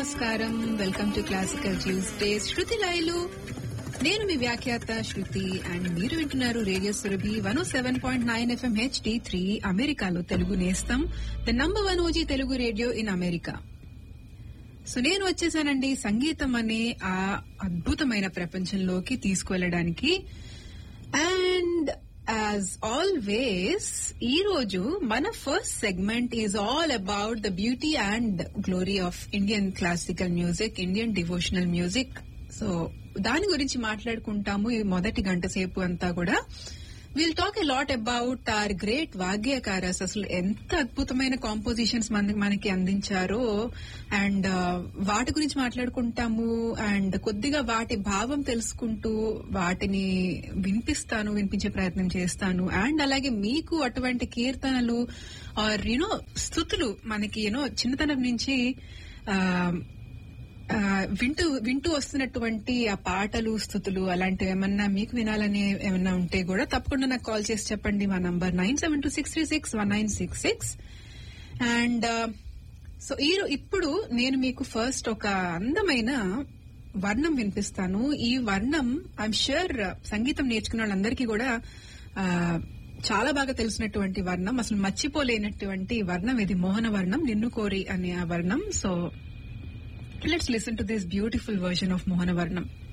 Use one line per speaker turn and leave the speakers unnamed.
నమస్కారం welcome to classical Tuesdays Shruti లైలు నేను మీ వ్యాఖ్యాత శృతి అండ్ మీరు వింటున్నారు radio Surabhi one seven point nine FM HD three అమెరికాలో తెలుగు నేస్తం the number one OG Telugu radio in America so నేను వచ్చేసానండి సంగీతం అనే ఆ అద్భుతమైన ప్రపంచంలోకి తీసుకువెళ్ళడానికి అండ్ యాజ్ ఆల్వేస్ ఈ రోజు మన first segment is all about the beauty and glory of Indian classical music Indian devotional music so దాని గురించి మాట్లాడుకుంటాము ఈ మొదటి గంట సేపు అంతా కూడా will talk a lot about our great వాగ్యకారస్ అసలు ఎంత అద్భుతమైన కాంపోజిషన్స్ మనకి మనకి అందించారో అండ్ వాటి గురించి మాట్లాడుకుంటాము అండ్ కొద్దిగా వాటి భావం తెలుసుకుంటూ వాటిని వినిపిస్తాను వినిపించే ప్రయత్నం చేస్తాను అండ్ అలాగే మీకు అటువంటి కీర్తనలు ఆర్ యూనో స్థుతులు మనకి యూనో చిన్నతనం నుంచి ఆ ఆ, వింటూ వింటూ వస్తున్నటువంటి ఆ పాటలు స్థుతులు అలాంటివి ఏమన్నా మీకు వినాలని ఏమన్నా ఉంటే కూడా తప్పకుండా నాకు కాల్ చేసి చెప్పండి మా number nine seven two six three six one nine six six and so ఈ ఇప్పుడు నేను మీకు ఫస్ట్ ఒక అందమైన వర్ణం వినిపిస్తాను ఈ వర్ణం ఐఎమ్ షూర్ సంగీతం నేర్చుకున్న వాళ్ళందరికీ కూడా ఆ, చాలా బాగా తెలిసినటువంటి వర్ణం అసలు మర్చిపోలేనటువంటి వర్ణం ఇది మోహన వర్ణం నిన్ను కోరి అనే ఆ వర్ణం so let's listen to this beautiful version of Mohana వర్ణం